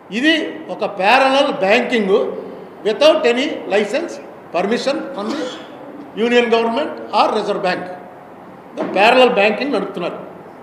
ఇది ఒక parallel banking without any licence permission from the union government or reserve bank parallel banking నడుపుతున్నారు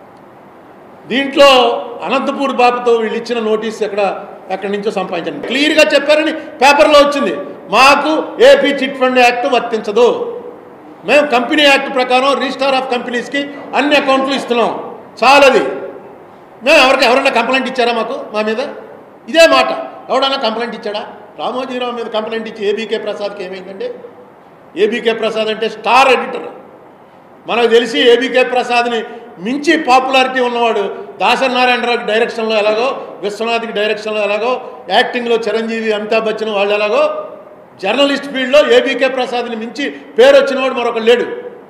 దీంట్లో అనంతపూర్ బాబుతో వీళ్ళు ఇచ్చిన నోటీస్ ఎక్కడ ఎక్కడి నుంచో సంపాదించండి క్లియర్గా చెప్పారని పేపర్లో వచ్చింది మాకు ఏపీ చిట్ ఫండ్ యాక్ట్ వర్తించదు మేము కంపెనీ యాక్ట్ ప్రకారం రిజిస్టార్ ఆఫ్ కంపెనీస్కి అన్ని అకౌంట్లు ఇస్తున్నాం చాలది మేము ఎవరికి ఎవరైనా కంప్లైంట్ ఇచ్చారా మాకు మా మీద ఇదే మాట ఎవడన్నా కంప్లైంట్ ఇచ్చాడా రామోజీరావు మీద కంప్లైంట్ ఇచ్చి ఏబీకే ప్రసాద్కి ఏమైందండి ఏబీకే ప్రసాద్ అంటే స్టార్ ఎడిటర్ మనకు తెలిసి ఏబీకే ప్రసాద్ని మించి పాపులారిటీ ఉన్నవాడు దాసరి నారాయణరావు డైరెక్షన్లో ఎలాగో విశ్వనాథ్కి డైరెక్షన్లో ఎలాగో యాక్టింగ్లో చిరంజీవి అమితాబ్ బచ్చన్ వాళ్ళు ఎలాగో జర్నలిస్ట్ ఫీల్డ్లో ఏబీకే ప్రసాద్ని మించి పేరు వచ్చినవాడు మరొకడు లేడు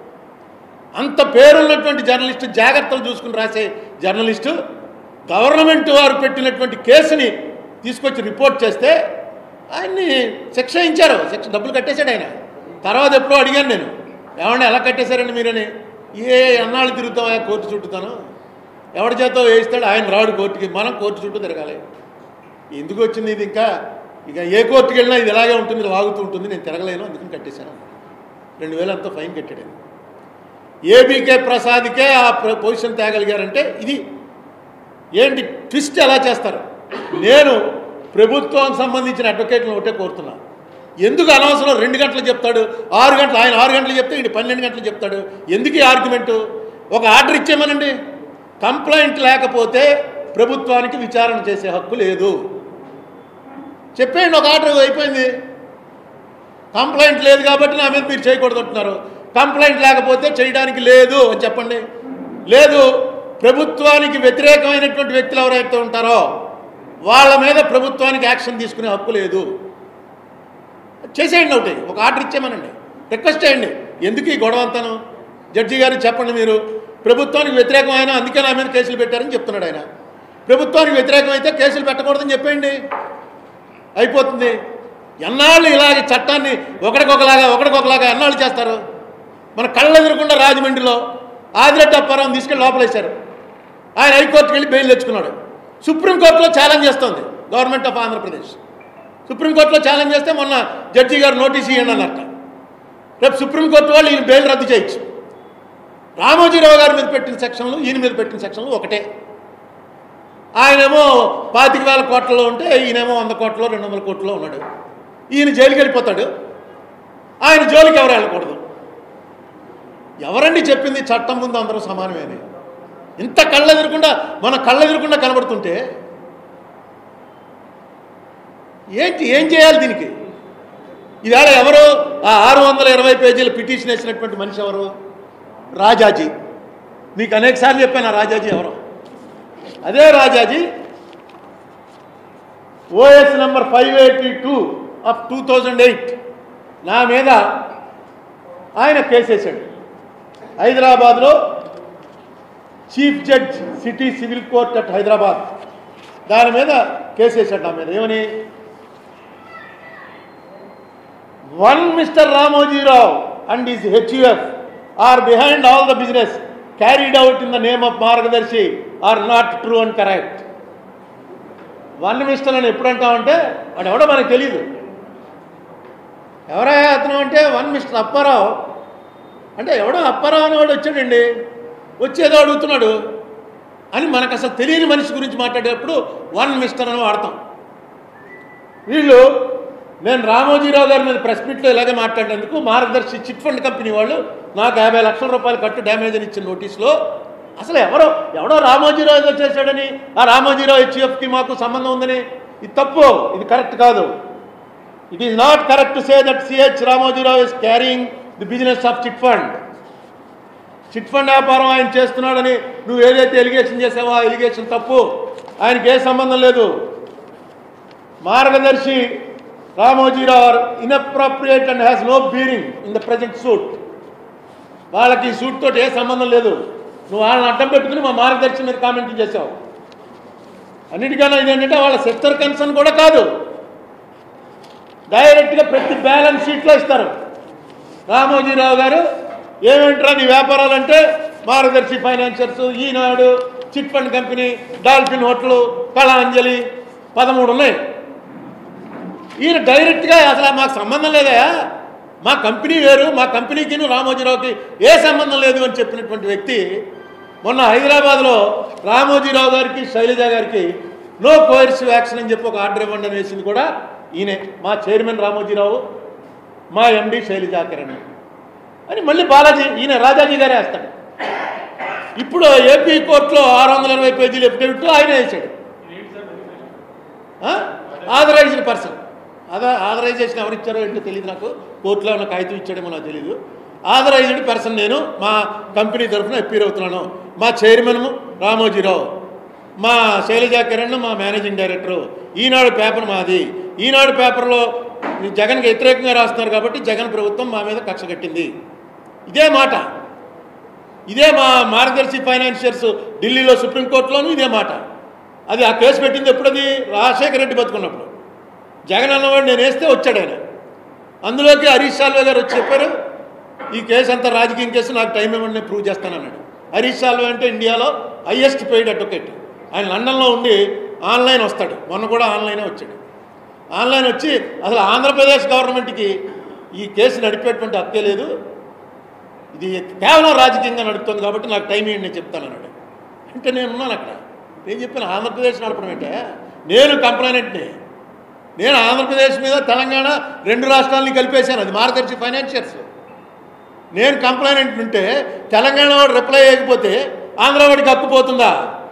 అంత పేరున్నటువంటి జర్నలిస్టు జాగ్రత్తలు చూసుకుని రాసే జర్నలిస్టు గవర్నమెంట్ వారు పెట్టినటువంటి కేసుని తీసుకొచ్చి రిపోర్ట్ చేస్తే ఆయన్ని శిక్ష ఇచ్చారు శిక్ష డబ్బులు కట్టేశాడు ఆయన తర్వాత ఎప్పుడో అడిగాను నేను ఏమన్నా ఎలా కట్టేశారండి మీరని ఏ ఎన్నాళ్ళు తిరుగుతామా కోర్టు చుట్టుతాను ఎవరి చేతో వేయిస్తాడు ఆయన రాడు కోర్టుకి మనం కోర్టు చుట్టూ తిరగాలి ఎందుకు వచ్చింది ఇది ఇంకా ఇక ఏ కోర్టుకి వెళ్ళినా ఇది ఇలాగే ఉంటుంది ఇలా వాగుతూ ఉంటుంది నేను తిరగలేను అందుకని కట్టేశాను రెండు వేలు అంతా ఫైన్ కట్టాడు ఆయన. ఏబీకే ప్రసాద్కే ఆ ప్ర- పొజిషన్ తేగలిగారంటే ఇది ఏంటి ట్విస్ట్ ఎలా చేస్తారు నేను ప్రభుత్వానికి సంబంధించిన అడ్వకేట్లను ఒకటే కోరుతున్నా ఎందుకు అనవసరం రెండు గంటలు చెప్తాడు ఆరు గంటలు ఆయన ఆరు గంటలు చెప్తే ఇటు పన్నెండు గంటలు చెప్తాడు ఎందుకు ఈ ఆర్గ్యుమెంటు ఒక ఆర్డర్ ఇచ్చేమనండి కంప్లైంట్ లేకపోతే ప్రభుత్వానికి విచారణ చేసే హక్కు లేదు చెప్పేయండి ఒక ఆర్డర్ అయిపోయింది కంప్లైంట్ లేదు కాబట్టి నా మీద మీరు చేయకూడదు అంటున్నారు కంప్లైంట్ లేకపోతే చేయడానికి లేదు అని చెప్పండి లేదు ప్రభుత్వానికి వ్యతిరేకమైనటువంటి వ్యక్తులు ఎవరైతే ఉంటారో వాళ్ళ మీద ప్రభుత్వానికి యాక్షన్ తీసుకునే హక్కు లేదు చేసేయండి ఒకటి ఒక ఆర్డర్ ఇచ్చేమనండి రిక్వెస్ట్ చేయండి ఎందుకు ఈ గొడవ అంతాను జడ్జి గారు చెప్పండి మీరు ప్రభుత్వానికి వ్యతిరేకమైన అందుకే నా మీద కేసులు పెట్టారని చెప్తున్నాడు ఆయన ప్రభుత్వానికి వ్యతిరేకమైతే కేసులు పెట్టకూడదని చెప్పేయండి అయిపోతుంది ఎన్నాళ్ళు ఇలాగ చట్టాన్ని ఒకడికొకలాగా ఒకడికొకలాగా ఎన్నాళ్ళు చేస్తారు మన కళ్ళ ఎదురకుండా రాజమండ్రిలో ఆదిరెడ్డి అప్పారావు తీసుకెళ్ళి లోపలేశారు ఆయన హైకోర్టుకి వెళ్ళి బెయిల్ తెచ్చుకున్నాడు సుప్రీంకోర్టులో ఛాలెంజ్ చేస్తోంది గవర్నమెంట్ ఆఫ్ ఆంధ్రప్రదేశ్ సుప్రీంకోర్టులో ఛాలెంజ్ చేస్తే మొన్న జడ్జి గారు నోటీస్ ఇవ్వండి అన్నట్ట రేపు సుప్రీంకోర్టు వాళ్ళు ఈయన బెయిల్ రద్దు చేయొచ్చు రామోజీరావు గారి మీద పెట్టిన సెక్షన్లు ఈయన మీద పెట్టిన సెక్షన్లు ఒకటే ఆయనేమో పాతిక వేల కోట్లలో ఉంటే ఈయనేమో వంద కోట్లో రెండు వందల కోట్లో ఉన్నాడు ఈయన జైలుకి వెళ్ళిపోతాడు ఆయన జోలికి ఎవరు వెళ్ళకూడదు ఎవరండి చెప్పింది చట్టం ముందు అందరూ సమానమే అని ఇంత కళ్ళెదురకుండా మన కళ్ళెదురకుండా కనబడుతుంటే ఏంటి ఏం చేయాలి దీనికి ఈవేళ ఎవరు ఆ ఆరు వందల ఇరవై పేజీల పిటిషన్ వేసినటువంటి మనిషి ఎవరు రాజాజీ మీకు అనేక సార్లు చెప్పాను ఆ రాజాజీ ఎవరు అదే Rajaji OS number five eighty two of two thousand eight నా మీద ఆయన కేసేసాడు హైదరాబాద్లో chief judge city civil court at Hyderabad దాని మీద కేసేసాడు నా మీద ఏమని one mister Ramoji Rao and is HUF are behind all the business carried out in the name of Margadarsi are not true and correct one mister అని ఎప్పుడు అంటామంటే వాడు ఎవడో మనకు తెలియదు ఎవరయ్యా అతను అంటే వన్ మిస్టర్ అప్పారావు అంటే ఎవడో అప్పారావు అనేవాడు వచ్చాడండి వచ్చేదో అడుగుతున్నాడు అని మనకు అసలు తెలియని మనిషి గురించి మాట్లాడేటప్పుడు వన్ మిస్టర్ అని వాడతాం వీళ్ళు నేను రామోజీరావు గారి మీద ప్రెస్ మీట్లో ఇలాగే మాట్లాడినందుకు మార్గదర్శి చిట్ ఫండ్ కంపెనీ వాళ్ళు నాకు యాభై లక్షల రూపాయలు కట్టు డ్యామేజ్ అని ఇచ్చిన నోటీస్లో అసలు ఎవరో ఎవడో రామోజీరావు ఏదో చేశాడని ఆ రామోజీరావు హెచ్ఎఫ్కి మాకు సంబంధం ఉందని ఇది తప్పు ఇది కరెక్ట్ కాదు it is not correct to say that C H Ramoji Rao is carrying the business of chit fund chit fund వ్యాపారం ఆయన చేస్తున్నాడని నువ్వు ఏదైతే ఎలిగేషన్ చేసావో ఆ ఎలిగేషన్ తప్పు ఆయనకి ఏ సంబంధం లేదు Margadarsi Ramoji Rao inappropriate and has no bearing in the present suit వాళ్ళకి ఈ సూట్ తోటి ఏ సంబంధం లేదు నువ్వు వాళ్ళని అడ్డం పెట్టుకుని మా మార్గదర్శి మీద కామెంట్ చేసావు అన్నిటికన్నా ఇదేంటంటే వాళ్ళ సెక్టర్ కన్సర్న్ కూడా కాదు డైరెక్ట్గా ప్రతి బ్యాలెన్స్ షీట్లో ఇస్తారు రామోజీరావు గారు ఏమేంట్రా నీ వ్యాపారాలు అంటే Margadarsi financiers Eenadu chit fund company Dolphin hotel Kalanjali పదమూడు ఉన్నాయి ఈయన డైరెక్ట్గా అసలు మాకు సంబంధం లేదా మా కంపెనీ వేరు మా కంపెనీకి రామోజీరావుకి ఏ సంబంధం లేదు అని చెప్పినటువంటి వ్యక్తి మొన్న హైదరాబాద్లో రామోజీరావు గారికి శైలజ గారికి నో కోయర్స్ వ్యాక్సిన్ అని చెప్పి ఒక ఆర్డర్ ఇవ్వండి అని వేసింది కూడా ఈయనే మా చైర్మన్ రామోజీరావు మా ఎండి శైలజా కిరణ్ అని మళ్ళీ బాలాజీ ఈయన రాజాజీ గారే వేస్తాడు ఇప్పుడు ఏపీ కోర్టులో ఆరు వందల ఇరవై పేజీలు ఎఫిడవిట్ ఆయన వేసాడు ఆథరైజ్డ్ పర్సన్ అదే ఆథరైజేషన్ ఎవరు ఇచ్చారో ఏంటో తెలియదు నాకు కోర్టులో ఉన్న కాగితం ఇచ్చాడేమో నాకు తెలియదు ఆథరైజ్డ్ పర్సన్ నేను మా కంపెనీ తరఫున అప్పీర్ అవుతున్నాను మా చైర్మన్ రామోజీరావు మా శైలజా కిరణ్ మా మేనేజింగ్ డైరెక్టరు ఈనాడు పేపర్ మాది ఈనాడు పేపర్లో జగన్కి వ్యతిరేకంగా రాస్తున్నారు కాబట్టి జగన్ ప్రభుత్వం మా మీద కక్ష కట్టింది ఇదే మాట ఇదే మా మార్గదర్శి ఫైనాన్షియర్స్ ఢిల్లీలో సుప్రీంకోర్టులోనూ ఇదే మాట అది ఆ కేసు పెట్టింది ఎప్పుడది రాజశేఖర రెడ్డి బతుకున్నప్పుడు జగన్ అన్నవాడు నేను వేస్తే వచ్చాడు ఆయన అందులోకి హరీష్ సాల్వే గారు వచ్చి చెప్పారు ఈ కేసు అంతా రాజకీయం కేసు నాకు టైం ఇవ్వండి నేను ప్రూవ్ చేస్తానన్నాడు హరీష్ సాల్వే అంటే ఇండియాలో హయ్యెస్ట్ పెయిడ్ అడ్వకేట్ ఆయన లండన్లో ఉండి ఆన్లైన్ వస్తాడు మొన్న కూడా ఆన్లైనే వచ్చాడు ఆన్లైన్ వచ్చి అసలు ఆంధ్రప్రదేశ్ గవర్నమెంట్కి ఈ కేసు నడిపేటువంటి హక్కే లేదు ఇది కేవలం రాజకీయంగా నడుపుతుంది కాబట్టి నాకు టైం ఇవ్వండి నేను చెప్తాను అన్నాడు అంటే నేను ఉన్నాను అక్కడ నేను చెప్పాను ఆంధ్రప్రదేశ్ నడపడం అంటే నేను కంప్లైనెంట్ని నేను ఆంధ్రప్రదేశ్ మీద తెలంగాణ రెండు రాష్ట్రాలని కలిపేశాను అది మార్గదర్శి ఫైనాన్షియర్స్ నేను కంప్లైనెంట్ ఉంటే తెలంగాణ వాడు రిప్లై చేయకపోతే ఆంధ్ర వాడికి హక్కు పోతుందా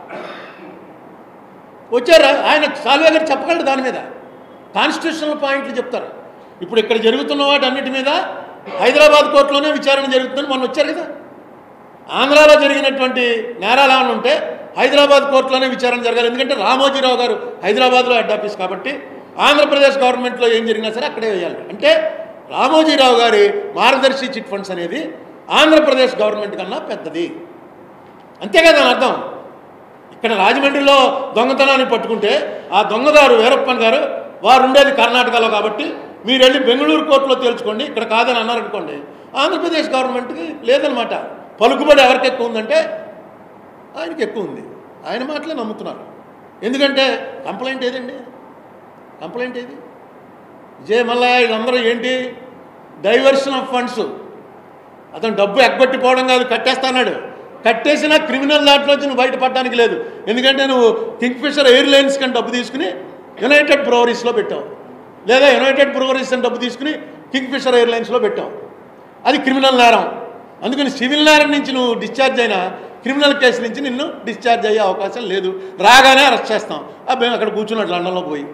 వచ్చారా ఆయన సాల్వే గారు చెప్పగలడు దాని మీద కాన్స్టిట్యూషనల్ పాయింట్లు చెప్తారు ఇప్పుడు ఇక్కడ జరుగుతున్న వాటి అన్నిటి మీద హైదరాబాద్ కోర్టులోనే విచారణ జరుగుతుందని మొన్న వచ్చారు కదా ఆంధ్రాలో జరిగినటువంటి నేరాలు ఏమైనా ఉంటే హైదరాబాద్ కోర్టులోనే విచారణ జరగాలి ఎందుకంటే రామోజీరావు గారు హైదరాబాద్లో హెడ్ ఆఫీస్ కాబట్టి ఆంధ్రప్రదేశ్ గవర్నమెంట్లో ఏం జరిగినా సరే అక్కడే వేయాలి అంటే రామోజీరావు గారి మార్గదర్శి చిట్ ఫండ్స్ అనేది ఆంధ్రప్రదేశ్ గవర్నమెంట్ కన్నా పెద్దది అంతే కదా దాని అర్థం ఇక్కడ రాజమండ్రిలో దొంగతనాన్ని పట్టుకుంటే ఆ దొంగగారు వీరప్పన్ గారు వారు ఉండేది కర్ణాటకలో కాబట్టి మీరు వెళ్ళి బెంగళూరు కోర్టులో తేల్చుకోండి ఇక్కడ కాదని అన్నారనుకోండి ఆంధ్రప్రదేశ్ గవర్నమెంట్కి లేదనమాట పలుకుబడి ఎవరికి ఎక్కువ ఉందంటే ఆయనకి ఎక్కువ ఉంది ఆయన మాటలే నమ్ముతున్నారు ఎందుకంటే కంప్లైంట్ ఏదండి కంప్లైంట్ ఏది విజయ్ మల్లయ్య వీళ్ళందరూ ఏంటి డైవర్షన్ ఆఫ్ ఫండ్స్ అతను డబ్బు ఎగ్గొట్టిపోవడం కాదు కట్టేస్తాన్నాడు కట్టేసిన క్రిమినల్ దాంట్లోంచి నువ్వు బయటపడడానికి లేదు ఎందుకంటే నువ్వు కింగ్ఫిషర్ ఎయిర్లైన్స్ కని డబ్బు తీసుకుని యునైటెడ్ బ్రూవరీస్లో పెట్టావు లేదా యునైటెడ్ బ్రూవరీస్ అని డబ్బు తీసుకుని కింగ్ఫిషర్ ఎయిర్లైన్స్లో పెట్టావు అది క్రిమినల్ నేరం అందుకని సివిల్ నేరం నుంచి నువ్వు డిశ్చార్జ్ అయినా క్రిమినల్ కేసు నుంచి నిన్ను డిశ్చార్జ్ అయ్యే అవకాశం లేదు రాగానే అరెస్ట్ చేస్తాం అబ్బాయి అక్కడ కూర్చున్నాడు లండన్లో పోయి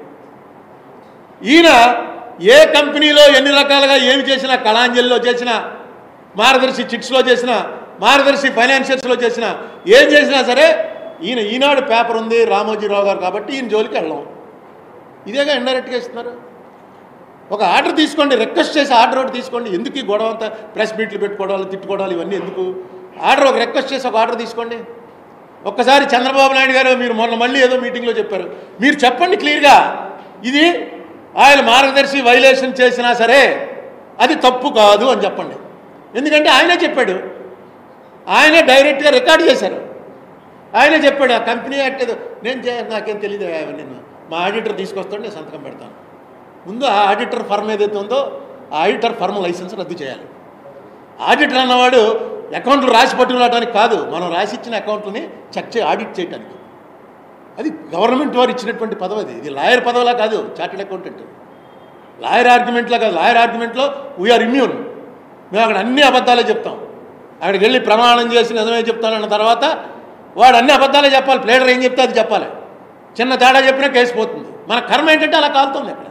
ఈయన ఏ కంపెనీలో ఎన్ని రకాలుగా ఏమి చేసినా కళాంజలిలో చేసినా మార్గదర్శి చిట్స్లో చేసిన మార్గదర్శి ఫైనాన్షియల్స్లో చేసిన ఏం చేసినా సరే ఈయన ఈనాడు పేపర్ ఉంది రామోజీరావు గారు కాబట్టి ఈయన జోలికి వెళ్ళాం ఇదేగా ఇండైరెక్ట్గా ఇస్తున్నారు ఒక ఆర్డర్ తీసుకోండి రిక్వెస్ట్ చేసి ఆర్డర్ ఒకటి తీసుకోండి ఎందుకు ఈ గొడవ అంతా ప్రెస్ మీట్లు పెట్టుకోవడాలు తిట్టుకోవడాలు ఇవన్నీ ఎందుకు ఆర్డర్ ఒక రిక్వెస్ట్ చేసి ఒక ఆర్డర్ తీసుకోండి ఒక్కసారి చంద్రబాబు నాయుడు గారు మీరు మొన్న మళ్ళీ ఏదో మీటింగ్లో చెప్పారు మీరు చెప్పండి క్లియర్గా ఇది ఆయన మార్గదర్శి వైలేషన్ చేసినా సరే అది తప్పు కాదు అని చెప్పండి ఎందుకంటే ఆయనే చెప్పాడు ఆయనే డైరెక్ట్గా రికార్డ్ చేశారు ఆయనే చెప్పాడు ఆ కంపెనీ యాక్ట్ ఏదో నేను చే నాకేం తెలియదు అవన్నీ మా ఆడిటర్ తీసుకొస్తాడు నేను సంతకం పెడతాను ముందు ఆ ఆడిటర్ ఫర్మ్ ఏదైతే ఉందో ఆ ఆడిటర్ ఫర్మ్ లైసెన్స్ రద్దు చేయాలి ఆడిటర్ అన్నవాడు అకౌంట్లు రాసి పట్టుకురావడానికి కాదు మనం రాసి ఇచ్చిన అకౌంట్లని చెక్ చే ఆడిట్ చేయడానికి అది గవర్నమెంట్ వారు ఇచ్చినటువంటి పదవి అది ఇది లాయర్ పదవిలా కాదు చార్టెడ్ అకౌంటెంట్ లాయర్ ఆర్గ్యుమెంట్లో కాదు లాయర్ ఆర్గ్యుమెంట్లో వీఆర్ ఇమ్యూన్ మేము అక్కడ అన్ని అబద్ధాలే చెప్తాం అక్కడికి వెళ్ళి ప్రమాణం చేసి నిజమే చెప్తానన్న తర్వాత వాడు అన్ని అబద్ధాలే చెప్పాలి ప్లేడర్ ఏం చెప్తే అది చెప్పాలి చిన్న తేడా చెప్పినా కేసు పోతుంది మన కర్మ ఏంటంటే అలా కాలుతుంది అక్కడ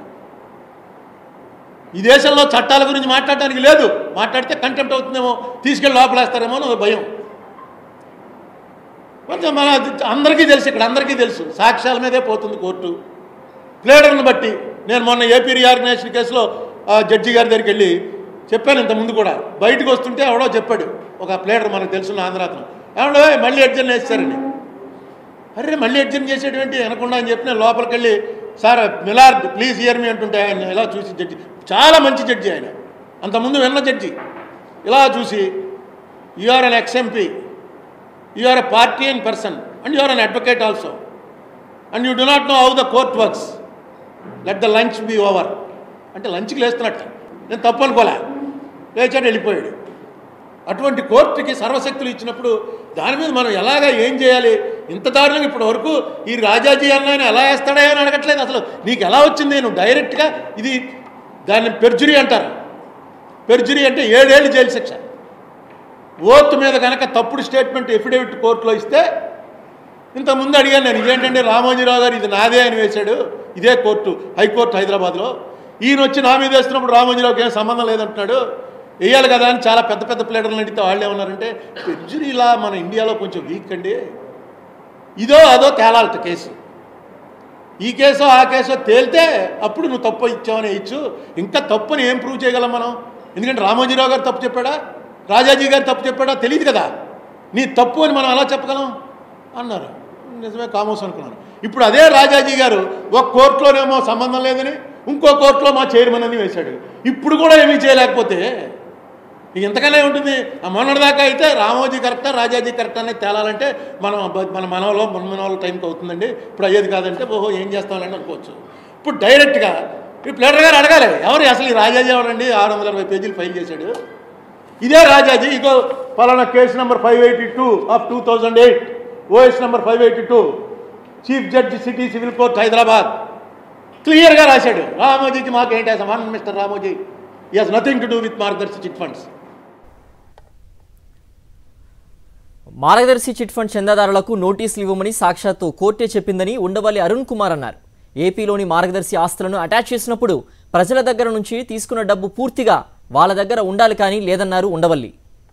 ఈ దేశంలో చట్టాల గురించి మాట్లాడడానికి లేదు మాట్లాడితే కంటెంప్ట్ అవుతుందేమో తీసుకెళ్ళి లోపలేస్తారేమో అని ఒక భయం కొంచెం మన అందరికీ తెలుసు ఇక్కడ అందరికీ తెలుసు సాక్ష్యాల మీదే పోతుంది కోర్టు ప్లేడర్ని బట్టి నేను మొన్న ఏపీ రీఆర్గనైజేషన్ కేసులో ఆ జడ్జి గారి దగ్గరికి వెళ్ళి చెప్పాను ఇంత ముందు కూడా బయటకు వస్తుంటే ఎవడో చెప్పాడు ఒక ప్లేడర్ మనకు తెలుసున్న ఆంధ్రాతను ఏమన్నా మళ్ళీ ఎడ్జన్ వేస్తారండి అరే మళ్ళీ ఎడ్జన్ చేసేటువంటి అనకుండా అని చెప్పి నేను లోపలికి వెళ్ళి sir milord please hear me అంటుంటే ఆయన ఇలా చూసి జడ్జి చాలా మంచి జడ్జి ఆయన అంతకుముందు విన్న జడ్జి ఇలా చూసి you are an ex MP you are a party and person and you are an advocate also and you do not know how the court works let the lunch be over అంటే లంచ్కి లేస్తున్నట్ట నేను తప్పు అనుకోలే లేచాడు వెళ్ళిపోయాడు అటువంటి కోర్టుకి సర్వశక్తులు ఇచ్చినప్పుడు దాని మీద మనం ఎలాగా ఏం చేయాలి ఇంత దారుణంగా ఇప్పటి వరకు ఈ రాజాజీ అన్న ఆయన ఎలా వేస్తాడా అని అడగట్లేదు అసలు నీకు ఎలా వచ్చింది నువ్వు డైరెక్ట్గా ఇది దాన్ని పెర్జురీ అంటారు పెర్జురీ అంటే ఏడేళ్ళు జైలు శిక్ష ఓత్ మీద కనుక తప్పుడు స్టేట్మెంట్ ఎఫిడేవిట్ కోర్టులో ఇస్తే ఇంతకుముందు అడిగాను నేను ఇదేంటంటే రామోజీరావు గారు ఇది నాదే అని వేశాడు ఇదే కోర్టు హైకోర్టు హైదరాబాద్లో ఈయన వచ్చి నా మీద వేస్తున్నప్పుడు రామోజీరావుకి ఏం సంబంధం లేదంటున్నాడు వేయాలి కదా అని చాలా పెద్ద పెద్ద ప్లేటర్లు అడిగితే వాళ్ళు ఏమన్నారంటే పెర్జురీలా మన ఇండియాలో కొంచెం వీక్ అండి ఇదో అదో తేలాలట కేసు ఈ కేసో ఆ కేసో తేలితే అప్పుడు నువ్వు తప్పు ఇచ్చావని ఇచ్చు ఇంకా తప్పుని ఏం ప్రూవ్ చేయగలం మనం ఎందుకంటే రామోజీరావు గారు తప్పు చెప్పాడా రాజాజీ గారు తప్పు చెప్పాడా తెలియదు కదా నీ తప్పు అని మనం ఎలా చెప్పగలం అన్నారు నిజమే కామోస్ అనుకున్నాను ఇప్పుడు అదే రాజాజీ గారు ఒక కోర్టులోనేమో సంబంధం లేదని ఇంకో కోర్టులో మా చైర్మన్ అని వేశాడు ఇప్పుడు కూడా ఏమీ చేయలేకపోతే ఇక ఇంతకనే ఉంటుంది ఆ మొన్నటిదాకా అయితే రామోజీ కరెక్టా రాజాజీ కరెక్టా అనేది తేలాలంటే మనం అబ్బ- మన మనవలో మన మనవల టైంకి అవుతుందండి ఇప్పుడు అయ్యేది కాదంటే ఓహో ఏం చేస్తామని అనుకోవచ్చు ఇప్పుడు డైరెక్ట్గా ఈ ప్లేటర్ గారు అడగాలి ఎవరు అసలు ఈ రాజాజీ ఎవరండి ఆరు వందల అరవై పేజీలు ఫైల్ చేశాడు ఇదే రాజాజీ ఇగో పలానా case number five eighty two of two thousand eight OS number five eighty two chief judge city civil court Hyderabad క్లియర్గా రాశాడు రామోజీకి మాకేంటి సంబంధం mister Ramoji he has nothing to do with Margadarsi chit funds Margadarsi chit fund చందాదారులకు నోటీసులు ఇవ్వమని సాక్షాత్తు కోర్టే చెప్పిందని ఉండవల్లి అరుణ్ కుమార్ అన్నారు ఏపీలోని మార్గదర్శి ఆస్తులను అటాచ్ చేసినప్పుడు ప్రజల దగ్గర నుంచి తీసుకున్న డబ్బు పూర్తిగా వాళ్ళ దగ్గర ఉండాలి కానీ లేదన్నారు ఉండవల్లి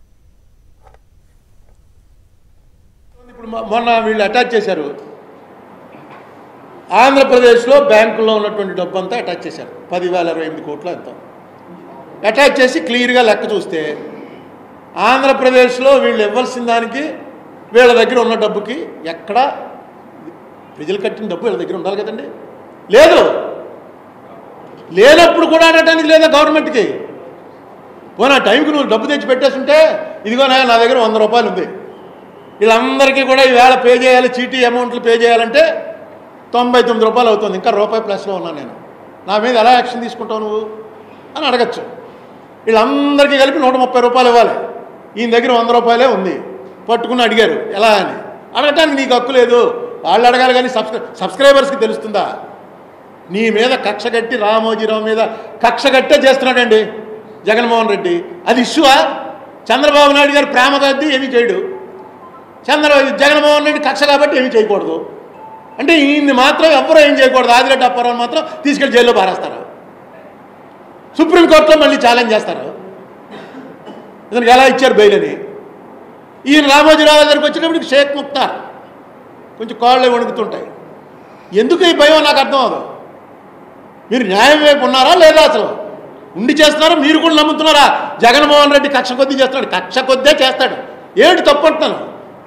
ఇప్పుడు మొ- మొన్న వీళ్ళు అటాచ్ చేశారు ఆంధ్రప్రదేశ్లో బ్యాంకుల్లో ఉన్నటువంటి డబ్బు అంతా అటాచ్ చేశారు పదివేల ఇరవై ఎనిమిది కోట్లు ఎంతో అటాచ్ చేసి క్లియర్గా లెక్క చూస్తే ఆంధ్రప్రదేశ్లో వీళ్ళు ఇవ్వాల్సిన దానికి వీళ్ళ దగ్గర ఉన్న డబ్బుకి ఎక్కడ ప్రజలు కట్టిన డబ్బు వీళ్ళ దగ్గర ఉండాలి కదండి లేదు లేనప్పుడు కూడా అనటానికి లేదా గవర్నమెంట్కి పోనీ ఆ టైంకి నువ్వు డబ్బు తెచ్చి పెట్టేస్తుంటే ఇదిగో నా నా దగ్గర వంద రూపాయలు ఉంది వీళ్ళందరికీ కూడా ఈవేళ పే చేయాలి చీటీ అమౌంట్లు పే చేయాలంటే తొంభై తొమ్మిది రూపాయలు అవుతుంది ఇంకా రూపాయి ప్లస్లో ఉన్నాను నేను నా మీద ఎలా యాక్షన్ తీసుకుంటావు నువ్వు అని అడగచ్చు వీళ్ళందరికీ కలిపి నూట ముప్పై రూపాయలు ఇవ్వాలి ఈయన దగ్గర వంద రూపాయలే ఉంది పట్టుకుని అడిగారు ఎలా అని అడగటానికి నీకు హక్కు లేదు వాళ్ళు అడగాలి కానీ సబ్స్క్రై సబ్స్క్రైబర్స్కి తెలుస్తుందా నీ మీద కక్ష కట్టి రామోజీరావు మీద కక్ష కట్టే చేస్తున్నాడండి జగన్మోహన్ రెడ్డి అది ఇష్యూవా చంద్రబాబు నాయుడు గారు ప్రేమ కద్ది ఏమీ చేయడు చంద్ర జగన్మోహన్ రెడ్డి కక్ష కాబట్టి ఏమీ చేయకూడదు అంటే ఈయన్ని మాత్రం ఎవ్వరూ ఏం చేయకూడదు ఆదిరెడ్డి అప్పారావు మాత్రం తీసుకెళ్ళి జైల్లో పారేస్తారు సుప్రీంకోర్టులో మళ్ళీ ఛాలెంజ్ చేస్తారు ఇతనికి ఎలా ఇచ్చారు బెయిల్ అని ఈయన రామోజీరావు దగ్గరికి వచ్చినప్పటికి షేక్ ముక్తార్ కొంచెం కాళ్ళు వణుకుతుంటాయి ఎందుకు ఈ భయం నాకు అర్థం అవదు మీరు న్యాయం వైపు ఉన్నారా లేదా అసలు ఉండి చేస్తున్నారా మీరు కూడా నమ్ముతున్నారా జగన్మోహన్ రెడ్డి కక్ష కొద్దీ చేస్తున్నాడు కక్ష కొద్దే చేస్తాడు ఏంటి తప్పు అంటున్నాను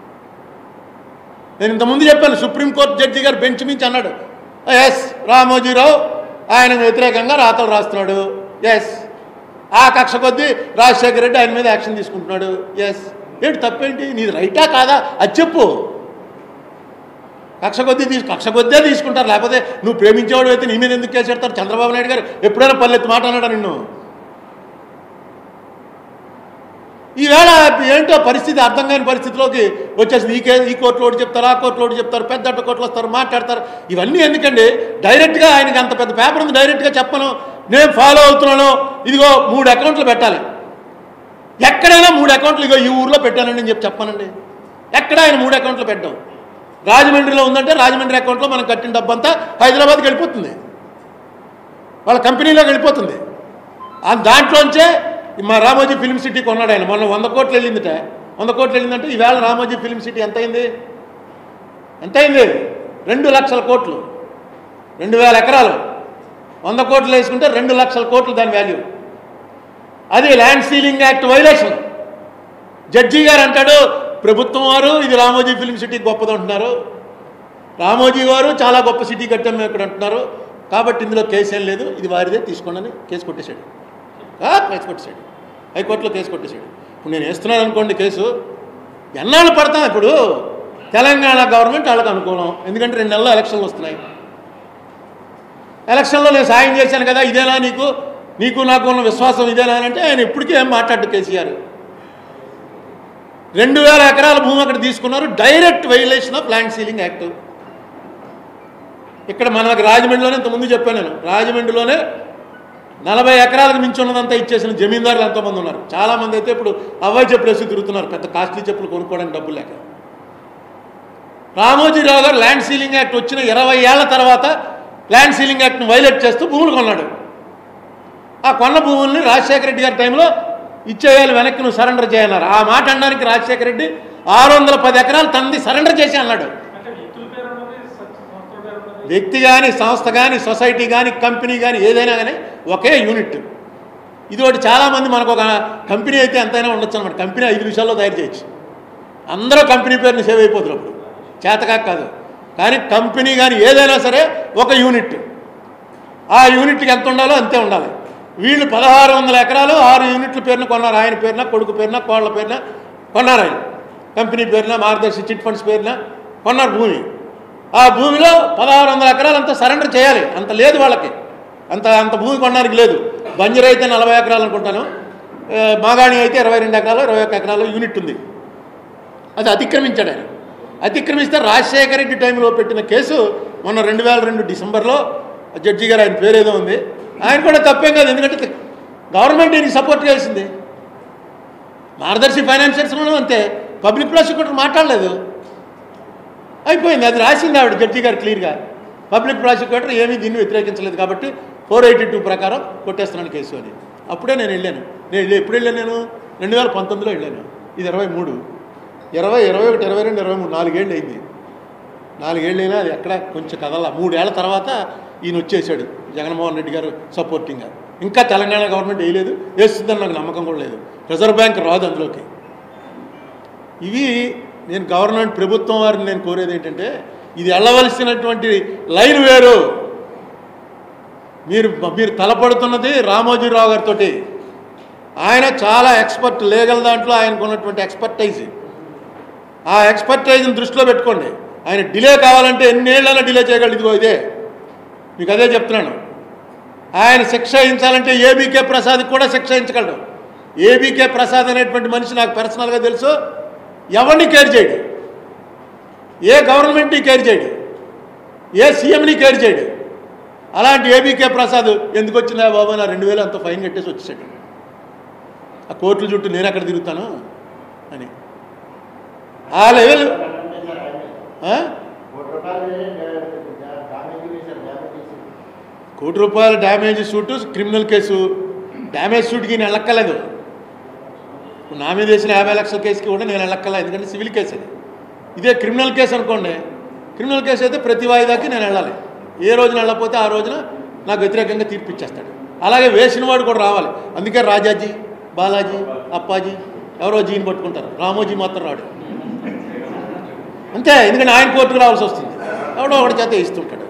నేను ఇంతకుముందు చెప్పాను సుప్రీంకోర్టు జడ్జి గారు బెంచ్ నుంచి అన్నాడు ఎస్ రామోజీరావు ఆయన వ్యతిరేకంగా రాతలు రాస్తున్నాడు ఎస్ ఆ కక్ష కొద్దీ రాజశేఖర రెడ్డి ఆయన మీద యాక్షన్ తీసుకుంటున్నాడు ఎస్ ఏంటి తప్పేంటి నీది రైటా కాదా అది చెప్పు కక్ష కొద్దీ తీసు కక్ష కొద్దే తీసుకుంటారు లేకపోతే నువ్వు ప్రేమించేవాడు అయితే నీ మీద ఎందుకు కేసు పెడతారు చంద్రబాబు నాయుడు గారు ఎప్పుడైనా పల్లెత్తి మాట అన్నాడా నిన్ను ఈవేళ ఏంటో పరిస్థితి అర్థం కాని పరిస్థితిలోకి వచ్చేసింది ఈ కే ఈ కోర్టులో ఒకటి చెప్తారు ఆ కోర్టులో ఒకటి చెప్తారు పెద్ద అడ్డ కోర్టులో వస్తారు మాట్లాడతారు ఇవన్నీ ఎందుకండి డైరెక్ట్గా ఆయనకి అంత పెద్ద పేపర్ ఉంది డైరెక్ట్గా చెప్పను నేను ఫాలో అవుతున్నాను ఇదిగో మూడు అకౌంట్లు పెట్టాలి ఎక్కడైనా మూడు అకౌంట్లు ఇగో ఈ ఊర్లో పెట్టానండి అని చెప్పి చెప్పానండి ఎక్కడ ఆయన మూడు అకౌంట్లు పెట్టాం రాజమండ్రిలో ఉందంటే రాజమండ్రి అకౌంట్లో మనం కట్టిన డబ్బు అంతా హైదరాబాద్కి వెళ్ళిపోతుంది వాళ్ళ కంపెనీలోకి వెళ్ళిపోతుంది ఆ దాంట్లోంచే మా రామోజీ ఫిల్మ్ సిటీ కొన్నాడు ఆయన మొన్న వంద కోట్లు వెళ్ళిందిట వంద కోట్లు వెళ్ళిందంటే ఈవేళ రామోజీ ఫిల్మ్ సిటీ ఎంత అయింది ఎంత అయింది రెండు లక్షల కోట్లు రెండు వేల ఎకరాలు వంద కోట్లు వేసుకుంటే రెండు లక్షల కోట్లు దాని వాల్యూ అది land ceiling act violation judge గారు అంటాడు ప్రభుత్వం వారు ఇది రామోజీ ఫిల్మ్ సిటీ గొప్పది అంటున్నారు రామోజీ వారు చాలా గొప్ప సిటీ కట్టాం మేము ఇక్కడ అంటున్నారు కాబట్టి ఇందులో కేసు ఏం లేదు ఇది వారిదే తీసుకోండి అని కేసు కొట్టేశాడు ఆ, కేసు కొట్టేశాడు హైకోర్టులో కేసు కొట్టేశాడు ఇప్పుడు నేను వేస్తున్నాను అనుకోండి కేసు ఎన్నాళ్ళు పడతాం ఇప్పుడు తెలంగాణ గవర్నమెంట్ వాళ్ళకి అనుకూలం ఎందుకంటే రెండు నెలల్లో ఎలక్షన్లు వస్తున్నాయి ఎలక్షన్లో నేను సాయం చేశాను కదా ఇదేనా నీకు నీకు నాకు ఉన్న విశ్వాసం ఇదేనా అని అంటే ఆయన ఇప్పటికీ ఏం మాట్లాడు కేసీఆర్ రెండు వేల ఎకరాల భూమి అక్కడ తీసుకున్నారు direct violation of land ceiling act ఇక్కడ మనకు రాజమండ్రిలోనే ఇంతకుముందు చెప్పాను నేను రాజమండ్రిలోనే నలభై ఎకరాలకు మించి ఉన్నదంతా ఇచ్చేసిన జమీందారులు ఎంతోమంది ఉన్నారు చాలామంది అయితే ఇప్పుడు అవ్వాయి చెప్పులు వేసి తిరుగుతున్నారు పెద్ద కాస్ట్లీ చెప్పులు కొనుక్కోవడానికి డబ్బులు లేక రామోజీరావు గారు ల్యాండ్ సీలింగ్ యాక్ట్ వచ్చిన ఇరవై ఏళ్ల తర్వాత ల్యాండ్ సీలింగ్ యాక్ట్ను వైలేట్ చేస్తూ భూములు కొన్నాడు ఆ కొన్న భూముల్ని రాజశేఖర రెడ్డి గారి టైంలో ఇచ్చేయాలి వెనక్కి నువ్వు సరెండర్ చేయన్నారు ఆ మాట అనడానికి రాజశేఖర రెడ్డి ఆరు వందల పది ఎకరాలు తంది సరెండర్ చేసి అన్నాడు అంటే వ్యక్తుల పేరు ఉన్నది స- సంస్థల పేరు ఉన్నది వ్యక్తి కానీ సంస్థ కానీ సొసైటీ కానీ కంపెనీ కానీ ఏదైనా కానీ ఒకే యూనిట్ ఇది ఒకటి చాలామంది మనకు ఒక కంపెనీ అయితే ఎంతైనా ఉండొచ్చు అనమాట కంపెనీ ఐదు నిమిషాల్లో తయారు చేయొచ్చు అందరూ కంపెనీ పేరుని సేవ్ అయిపోతున్నారు అప్పుడు చేతకాక కాదు కానీ కంపెనీ కానీ ఏదైనా సరే ఒక యూనిట్ ఆ యూనిట్కి ఎంత ఉండాలో అంతే ఉండాలి వీళ్ళు పదహారు వందల ఎకరాలు ఆరు యూనిట్ల పేరున కొన్నారు ఆయన పేరున కొడుకు పేరున కోళ్ళ పేరున కొన్నారు ఆయన కంపెనీ పేరున మార్గదర్శి చిట్ ఫండ్స్ పేరున కొన్నారు భూమి ఆ భూమిలో పదహారు వందల ఎకరాలు అంతా సరెండర్ చేయాలి అంత లేదు వాళ్ళకి అంత అంత భూమి కొనడానికి లేదు బంజర్ అయితే నలభై ఎకరాలు అనుకుంటాను ఆ, మాగాణి అయితే ఇరవై రెండు ఎకరాలు ఇరవై ఒక్క ఎకరాలు యూనిట్ ఉంది అది అతిక్రమించాడు ఆయన అతిక్రమిస్తే రాజశేఖర రెడ్డి టైంలో పెట్టిన కేసు మొన్న రెండు వేల రెండు డిసెంబర్లో జడ్జి గారు ఆయన పేరు ఏదో ఉంది ఆయన కూడా తప్పేం కాదు ఎందుకంటే గవర్నమెంట్ ఈయనకి సపోర్ట్ చేసింది మార్గదర్శి ఫైనాన్షియర్స్లోనూ అంతే పబ్లిక్ ప్రాసిక్యూటర్ మాట్లాడలేదు అయిపోయింది అది రాసింది ఆవిడ జడ్జి గారు క్లియర్గా పబ్లిక్ ప్రాసిక్యూటర్ ఏమీ దీన్ని వ్యతిరేకించలేదు కాబట్టి ఫోర్ ఎయిటీ టూ ప్రకారం కొట్టేస్తున్నాను కేసు అని అప్పుడే నేను వెళ్ళాను నేను వెళ్ళి- ఎప్పుడు వెళ్ళాను నేను రెండు వేల పంతొమ్మిదిలో వెళ్ళాను ఇది ఇరవై మూడు ఇరవై ఇరవై ఒకటి ఇరవై రెండు ఇరవై మూడు నాలుగేళ్ళు అయింది నాలుగేళ్ళు అయినా అది ఎక్కడ కొంచెం కదల మూడేళ్ల తర్వాత ఈయన వచ్చేసాడు జగన్మోహన్ రెడ్డి గారు సపోర్టింగ్గా ఇంకా తెలంగాణ గవర్నమెంట్ వేయలేదు వేస్తుందని నాకు నమ్మకం కూడా లేదు రిజర్వ్ బ్యాంక్ రాదు అందులోకి ఇవి నేను గవర్నమెంట్ ప్రభుత్వం వారిని నేను కోరేది ఏంటంటే ఇది వెళ్ళవలసినటువంటి లైన్ వేరు మీరు మీరు తలపడుతున్నది రామోజీరావు గారితో ఆయన చాలా ఎక్స్పర్ట్ లీగల్ దాంట్లో ఆయనకు ఉన్నటువంటి ఎక్స్పర్టైజ్ ఆ ఎక్స్పర్టైజ్ని దృష్టిలో పెట్టుకోండి ఆయన డిలే కావాలంటే ఎన్నేళ్ళైనా డిలే చేయగలడు ఇదిగో ఇదే మీకు అదే చెప్తున్నాను ఆయన శిక్ష వేయించాలంటే ఏబీకే ప్రసాద్కి కూడా శిక్ష వేయించగలడు ఏబీకే ప్రసాద్ అనేటువంటి మనిషి నాకు పర్సనల్గా తెలుసు ఎవరిని కేర్ చేయడు ఏ గవర్నమెంట్ని కేర్ చేయడు ఏ సీఎంని కేర్ చేయడు అలాంటి ఏబీకే ప్రసాద్ ఎందుకు వచ్చిందా బాబు నా రెండు వేలు అంత ఫైన్ కట్టేసి వచ్చేసాడు ఆ కోర్టుల చుట్టూ నేను ఎక్కడ తిరుగుతాను అని ఆ లెవెల్ ఆ? కోటి రూపాయల damage suit criminal case damage సూట్కి నేను వెళ్ళక్కర్లేదు ఇప్పుడు నా మీద వేసిన యాభై లక్షల కేసుకి కూడా నేను వెళ్ళక్కర్లేదు ఎందుకంటే సివిల్ కేసు అది ఇదే క్రిమినల్ కేసు అనుకోండి క్రిమినల్ కేసు అయితే ప్రతి వాయిదాకి నేను వెళ్ళాలి ఏ రోజున వెళ్ళకపోతే ఆ రోజున నాకు వ్యతిరేకంగా తీర్పు ఇచ్చేస్తాడు అలాగే వేసిన వాడు కూడా రావాలి అందుకే రాజాజీ బాలాజీ అప్పాజీ ఎవరో జీని పట్టుకుంటారు రామోజీ మాత్రం రాడు అంతే ఎందుకంటే ఆయన కోర్టుకు రావాల్సి వస్తుంది ఎవడో ఒకటి చేత ఇస్తుంటాడు